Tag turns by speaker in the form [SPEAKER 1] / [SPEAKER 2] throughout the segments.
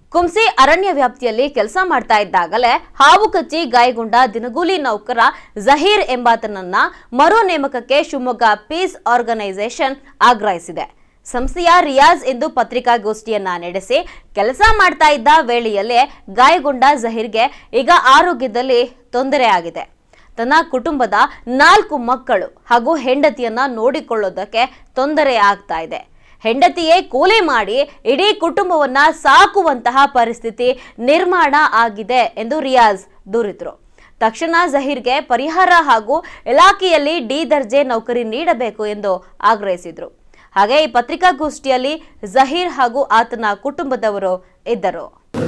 [SPEAKER 1] ಕುಂಸಿ ಅರಣ್ಯ ವ್ಯಾಪ್ತಿಯಲ್ಲಿ ಕೆಲಸ ಮಾಡ್ತಾ ಇದ್ದಾಗಲೇ ಹಾವು ಕಚ್ಚಿ ಗಾಯಗೊಂಡ ದಿನಗೂಲಿ ನೌಕರ ಜಹೀರ್ ಎಂಬಾತನನ್ನ ಮರು ನೇಮಕಕ್ಕೆ ಶಿವಮೊಗ್ಗ ಪೀಸ್ ಆರ್ಗನೈಸೇಷನ್ ಆಗ್ರಹಿಸಿದೆ ಸಂಸ್ಥೆಯ ರಿಯಾಜ್ ಎಂದು ಪತ್ರಿಕಾಗೋಷ್ಠಿಯನ್ನ ನಡೆಸಿ ಕೆಲಸ ಮಾಡ್ತಾ ಇದ್ದ ವೇಳೆಯಲ್ಲೇ ಗಾಯಗೊಂಡ ಜಹೀರ್ಗೆ ಈಗ ಆರೋಗ್ಯದಲ್ಲಿ ತೊಂದರೆಯಾಗಿದೆ ತನ್ನ ಕುಟುಂಬದ ನಾಲ್ಕು ಮಕ್ಕಳು ಹಾಗೂ ಹೆಂಡತಿಯನ್ನ ನೋಡಿಕೊಳ್ಳೋದಕ್ಕೆ ತೊಂದರೆ ಆಗ್ತಾ ಇದೆ ಹೆಂಡತಿಯೇ ಕೂಲಿ ಮಾಡಿ ಇಡೀ ಕುಟುಂಬವನ್ನ ಸಾಕುವಂತಹ ಪರಿಸ್ಥಿತಿ ನಿರ್ಮಾಣ ಆಗಿದೆ ಎಂದು ರಿಯಾಜ್ ದೂರಿದ್ರು ತಕ್ಷಣ ಜಹೀರ್ಗೆ ಪರಿಹಾರ ಹಾಗೂ ಇಲಾಖೆಯಲ್ಲಿ ಡಿ ದರ್ಜೆ ನೌಕರಿ ನೀಡಬೇಕು ಎಂದು ಆಗ್ರಹಿಸಿದ್ರು ಹಾಗೆ ಈ ಪತ್ರಿಕಾಗೋಷ್ಠಿಯಲ್ಲಿ ಜಹೀರ್ ಹಾಗೂ ಆತನ ಕುಟುಂಬದವರು ಇದ್ದರು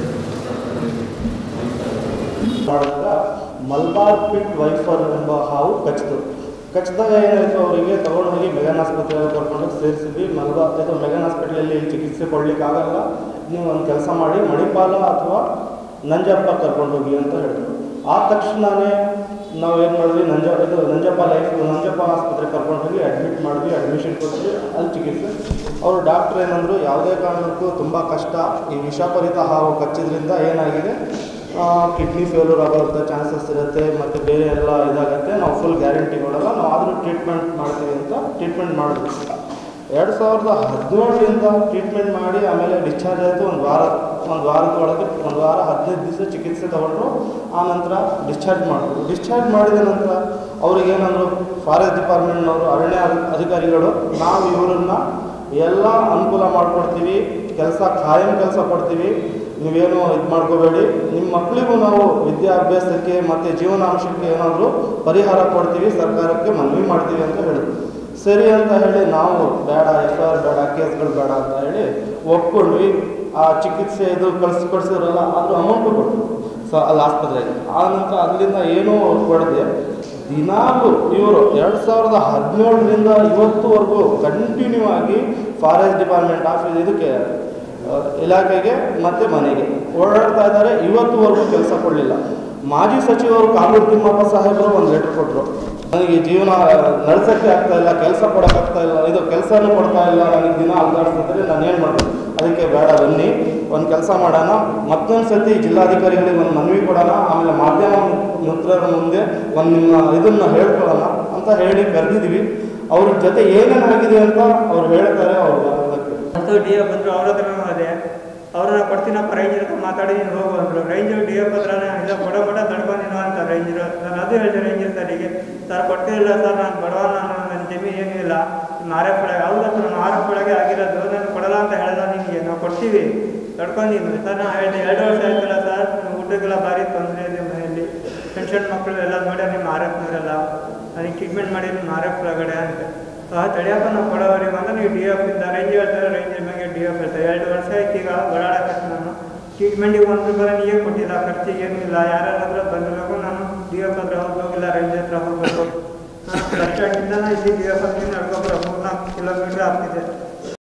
[SPEAKER 2] ಮಾಡಿದಾಗ ಮಲ್ಬಾರ್ ಪಿಟ್ ವೈಫರ್ ಎಂಬ ಹಾವು ಕಚ್ಚಿತು ಕಚ್ಚಿದಾಗ ಏನಾಯಿತು ಅವರಿಗೆ ತಗೊಂಡು ಹೋಗಿ ಮೆಗನ್ ಆಸ್ಪತ್ರೆಗೆ ಕರ್ಕೊಂಡು ಸೇರಿಸಿದ್ವಿ ಮಲ್ಬಾರ್ ಇದು ಮೆಗನ್ ಹಾಸ್ಪಿಟ್ಲಲ್ಲಿ ಚಿಕಿತ್ಸೆ ಕೊಡಲಿಕ್ಕಾಗಲ್ಲ ನೀವು ಒಂದು ಕೆಲಸ ಮಾಡಿ ಮಣಿಪಾಲ ಅಥವಾ ನಂಜಪ್ಪ ಕರ್ಕೊಂಡು ಹೋಗಿ ಅಂತ ಹೇಳಿದ್ರು ಆ ತಕ್ಷಣವೇ ನಾವೇನು ಮಾಡಿದ್ವಿ ನಂಜ ಇದು ನಂಜಪ್ಪ ಲೈಫ್ ನಂಜಪ್ಪ ಆಸ್ಪತ್ರೆಗೆ ಕರ್ಕೊಂಡು ಹೋಗಿ ಅಡ್ಮಿಟ್ ಮಾಡಿದ್ವಿ ಅಡ್ಮಿಷನ್ ಕೊಟ್ವಿ ಅಲ್ಲಿ ಚಿಕಿತ್ಸೆ ಅವರು ಡಾಕ್ಟ್ರ್ ಏನಂದರು ಯಾವುದೇ ಕಾರಣಕ್ಕೂ ತುಂಬ ಕಷ್ಟ ಈ ವಿಷಪರಿತ ಹಾವು ಕಚ್ಚಿದ್ರಿಂದ ಏನಾಗಿದೆ ಕಿಡ್ನಿ ಫೇಲ್ಯೂರ್ ಆಗೋಂಥ ಚಾನ್ಸಸ್ ಇರುತ್ತೆ ಮತ್ತು ಬೇರೆ ಎಲ್ಲ ಇದಾಗುತ್ತೆ ನಾವು ಫುಲ್ ಗ್ಯಾರಂಟಿ ಕೊಡಲ್ಲ ನಾವು ಆದರೂ ಟ್ರೀಟ್ಮೆಂಟ್ ಮಾಡ್ತೀವಿ ಅಂತ ಟ್ರೀಟ್ಮೆಂಟ್ ಮಾಡಿದ್ವಿ ಎರಡು ಸಾವಿರದ ಹದಿನೇಳರಿಂದ ಟ್ರೀಟ್ಮೆಂಟ್ ಮಾಡಿ ಆಮೇಲೆ ಡಿಸ್ಚಾರ್ಜ್ ಆಯಿತು ಒಂದು ವಾರ ಒಂದು ವಾರದ ಒಳಗೆ ಒಂದು ವಾರ ಹದಿನೈದು ದಿವಸ ಚಿಕಿತ್ಸೆ ತಗೊಂಡ್ರು ಆ ನಂತರ ಡಿಸ್ಚಾರ್ಜ್ ಮಾಡಿದ್ರು ಡಿಸ್ಚಾರ್ಜ್ ಮಾಡಿದ ನಂತರ ಅವ್ರಿಗೆ ಏನಂದ್ರು ಫಾರೆಸ್ಟ್ ಡಿಪಾರ್ಟ್ಮೆಂಟ್ನವರು ಅರಣ್ಯ ಅಧಿ- ಅಧಿಕಾರಿಗಳು ನಾವು ಇವರನ್ನ ಎಲ್ಲ ಅನುಕೂಲ ಮಾಡಿಕೊಡ್ತೀವಿ ಕೆಲಸ ಖಾಯಂ ಕೆಲಸ ಕೊಡ್ತೀವಿ ನೀವೇನು ಇದು ಮಾಡ್ಕೋಬೇಡಿ ನಿಮ್ಮ ಮಕ್ಕಳಿಗೂ ನಾವು ವಿದ್ಯಾಭ್ಯಾಸಕ್ಕೆ ಮತ್ತು ಜೀವನಾಂಶಕ್ಕೆ ಏನಾದರೂ ಪರಿಹಾರ ಕೊಡ್ತೀವಿ ಸರ್ಕಾರಕ್ಕೆ ಮನವಿ ಮಾಡ್ತೀವಿ ಅಂತ ಹೇಳಿದ್ರು ಸರಿ ಅಂತ ಹೇಳಿ ನಾವು ಬೇಡ ಎಫ್ ಐ ಆರ್ ಬೇಡ ಕೇಸ್ಗಳು ಬೇಡ ಅಂತ ಹೇಳಿ ಒಪ್ಕೊಂಡ್ವಿ ಆ ಚಿಕಿತ್ಸೆ ಇದು ಕಳ್ಸಿ ಕೊಡ್ಸಿದ್ರಲ್ಲ ಅದ್ರ ಅಮೌಂಟು ಕೊಟ್ಟರು ಸೊ ಅಲ್ಲಿ ಆಸ್ಪತ್ರೆಗೆ ಆ ನಂತರ ಅಲ್ಲಿಂದ ಏನೂ ಕೊಡದೆ ದಿನಾಲು ಇವರು ಎರಡು ಸಾವಿರದ ಹದಿನೇಳರಿಂದ ಇವತ್ತುವರೆಗೂ ಕಂಟಿನ್ಯೂ ಆಗಿ ಫಾರೆಸ್ಟ್ ಡಿಪಾರ್ಟ್ಮೆಂಟ್ ಆಫೀಸ್ ಇದಕ್ಕೆ ಆ, ಇಲಾಖೆಗೆ ಮತ್ತು ಮನೆಗೆ ಓಡಾಡ್ತಾ ಇದ್ದಾರೆ ಇವತ್ತುವರೆಗೂ ಕೆಲಸ ಕೊಡಲಿಲ್ಲ ಮಾಜಿ ಸಚಿವರು ಕಾಂಗ್ರೆಸ್ ತಿಮ್ಮಪ್ಪ ಸಾಹೇಬರು ಒಂದು ಲೆಟರ್ ಕೊಟ್ಟರು ನನಗೆ ಜೀವನ ನಡೆಸೋಕ್ಕೆ ಆಗ್ತಾ ಇಲ್ಲ ಕೆಲಸ ಕೊಡೋಕ್ಕಾಗ್ತಾ ಇಲ್ಲ ಇದು ಕೆಲಸನೂ ಕೊಡ್ತಾ ಇಲ್ಲ ನನಗೆ ದಿನ ಅಲ್ದಾಡ್ತಿದ್ರೆ ನಾನು ಏನು ಮಾಡೋದು ಅದಕ್ಕೆ ಬೇಡ ಬನ್ನಿ ಒಂದು ಕೆಲಸ ಮಾಡೋಣ ಮತ್ತೊಂದು ಸತಿ ಜಿಲ್ಲಾಧಿಕಾರಿಗಳಿಗೆ ಒಂದು ಮನವಿ ಕೊಡೋಣ ಆಮೇಲೆ ಮಾಧ್ಯಮ ಮಿತ್ರರ ಮುಂದೆ ಒಂದು ನಿಮ್ಮ ಇದನ್ನು ಹೇಳ್ಕೊಳ್ಳೋಣ ಅಂತ ಹೇಳಿ ಕರೆದಿದ್ದೀವಿ ಅವ್ರ ಜೊತೆ ಏನೇನಾಗಿದೆ ಅಂತ ಅವ್ರು ಹೇಳ್ತಾರೆ ಅವ್ರು ಅದಕ್ಕೆ
[SPEAKER 3] ಮತ್ತು ಡಿ ಎಫ್ ಬಂದರು ಅವ್ರ ಹತ್ರನೂ ಅದೇ ಅವ್ರನ್ನ ಕೊಡ್ತೀನಪ್ಪ ರೇಂಜರ್ ಹತ್ರ ಮಾತಾಡಿ ನೀನು ಹೋಗು ಅಂದರು ರೇಂಜರ್ ಡಿ ಎಫ್ ಹತ್ರನೇ ಇಲ್ಲ ಬಡ ಬಡ ತಡ್ಕೊಂಡಿನೋ ಅಂತ ರೇಂಜರ್ ನಾನು ಅದು ಹೇಳಿದೆ ರೇಂಜರ್ ಸರಿಗೆ ಸರ್ ಕೊಟ್ಟಿಲ್ಲ ಸರ್ ನಾನು ಬಡವ ನಾನು ನನ್ನ ಜಮೀನು ಏನೂ ಇಲ್ಲ ಆರ್ ಎಫ್ ಒಳಗೆ ಹೌದಾ ಸರ್ ನಾನು ಆರ್ ಎಫ್ ಒಳಗೆ ಆಗಿರೋದು ನಾನು ಕೊಡಲ್ಲ ಅಂತ ಹೇಳಲ್ಲ ನಿನಗೆ ನಾವು ಕೊಡ್ತೀವಿ ತಡ್ಕೊಂಡಿದ್ದೀನಿ ಸರ್ ನಾನು ಹೇಳಿದೆ ಎರಡು ವರ್ಷ ಆಯ್ತಲ್ಲ ಸರ್ ಊಟಕ್ಕೆಲ್ಲ ಭಾರಿ ತೊಂದರೆ ಇದೆ ಮನೆಯಲ್ಲಿ ಪೆನ್ಷನ್ ಮಕ್ಕಳು ಎಲ್ಲ ನೋಡಿ ನಿಮ್ಮ ಆರ್ ಎಫ್ನವರೆಲ್ಲ ನನಗೆ ಟ್ರೀಟ್ಮೆಂಟ್ ಮಾಡಿ ನಿಮ್ಮ ಆರ್ ಎಫ್ ಒಳಗಡೆ ಅಂತ ಆ ತಡಿಯಪ್ಪ ನಾವು ಕೊಡೋರಿಗೆ ಅಂತ ನೀವು ಡಿ ಎಫ್ ಇಂದ ರೇಂಜ್ ಹೇಳ್ತಾರೆ ರೇಂಜ್ ಮೇಲೆ ಡಿ ಎಫ್ ಹೇಳ್ತಾರೆ ಎರಡು ವರ್ಷ ಆಯ್ತು ಈಗ ಓಡಾಡಕ್ಕೆ ನಾನು ಟ್ರೀಟ್ಮೆಂಟಿಗೆ ಒಂದು ರೂಪಾಯಿ ನೀವೇ ಕೊಟ್ಟಿಲ್ಲ ಖರ್ಚಿಗೆ ಏನೂ ಇಲ್ಲ ಯಾರ್ಯಾರ ಹತ್ರ ಬಂದಿರಬೇಕು ನಾನು ಡಿ ಎಫ್ ಹತ್ರ ಹೋಗೋಗಿಲ್ಲ ರೇಂಜ್ ಹತ್ರ ಹೋಗ್ಬೇಕು ನಾನು ಬಸ್ ಸ್ಟ್ಯಾಂಡಿಂದ ಇಲ್ಲಿ ಡಿ ಎಫ್ ಹತ್ರ ನಡ್ಕೊಬರೋ ಮೂರ್ನಾಲ್ಕು ಕಿಲೋಮೀಟ್ರ್ ಆಗ್ತಿದೆ